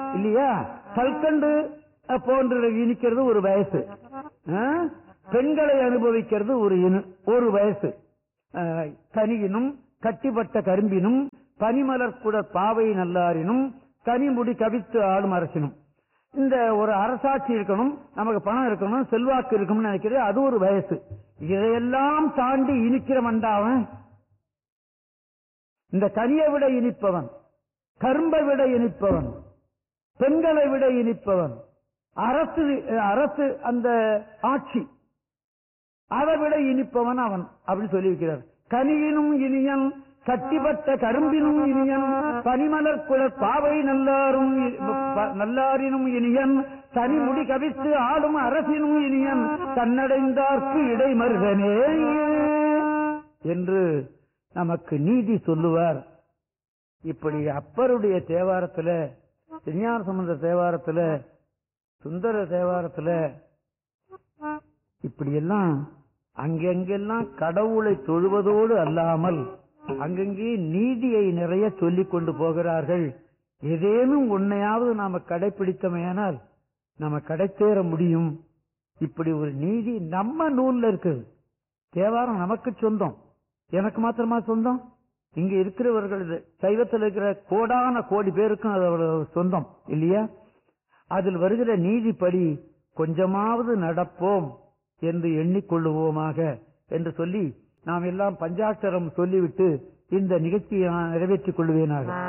இல்லையா கல்கண்டு அஹ், போன்ற இனிக்கிறது ஒரு வயசு அஹ், பெண்களை அனுபவிக்கிறது ஒரு இனு- ஒரு வயசு அஹ், கனியினும் கட்டிப்பட்ட கரும்பினும் பனிமலர் கூட பாவை நல்லாரினும் கனிமுடி கவித்து ஆளும் அரசினும் இந்த ஒரு அரசாட்சி இருக்கணும் நமக்கு பணம் இருக்கணும் செல்வாக்கு இருக்கணும்னு நினைக்கிறது அது ஒரு வயசு இதையெல்லாம் தாண்டி இனிக்கிற மண்டாவன் இந்த கனியை விட இனிப்பவன் கரும்பை விட இனிப்பவன் பெண்களை விட இனிப்பவன் அரசு அரசு அந்த ஆட்சி அதை விட இனிப்பவன் அவன் அப்படின்னு சொல்லி வைக்கிறார் கனியினும் இனியன் கட்டிப்பட்ட கரும்பினும் இனியன் பனிமலர் குலர் பாவை நல்லாரும் இ- ப- நல்லாரினும் இனியன் தனிமுடி கவித்து ஆளும் அரசினும் இனியன் தன்னடைந்தார்க்கு இடைமருகனே என்று நமக்கு நீதி சொல்லுவார் இப்படி அப்பருடைய தேவாரத்துல திருஞான சம்பந்த தேவாரத்துல சுந்தர தேவாரத்துல இப்படி எல்லாம் அங்கெங்கெல்லாம் கடவுளை தொழுவதோடு அல்லாமல் அங்கங்கே நீதியை நிறைய சொல்லிக் கொண்டு போகிறார்கள் ஏதேனும் உன்னையாவது நாம கடைபிடித்தமையானால் நாம கடைத்தேற முடியும் இப்படி ஒரு நீதி நம்ம நூல்ல இருக்குது தேவாரம் நமக்கு சொந்தம் எனக்கு மாத்திரமா சொந்தம் இங்க இருக்கிறவர்கள் இது, சைவத்தில் இருக்கிற கோடான கோடி பேருக்கும் அது அவ்வளவு சொந்தம் இல்லையா அதில் வருகிற நீதிப்படி கொஞ்சமாவது நடப்போம் என்று எண்ணிக்கொள்ளுவோமாக என்று சொல்லி நாம் எல்லாம் பஞ்சாட்சரம் சொல்லிவிட்டு இந்த நிகழ்ச்சியை நான் நிறைவேற்றிக் கொள்வேனாக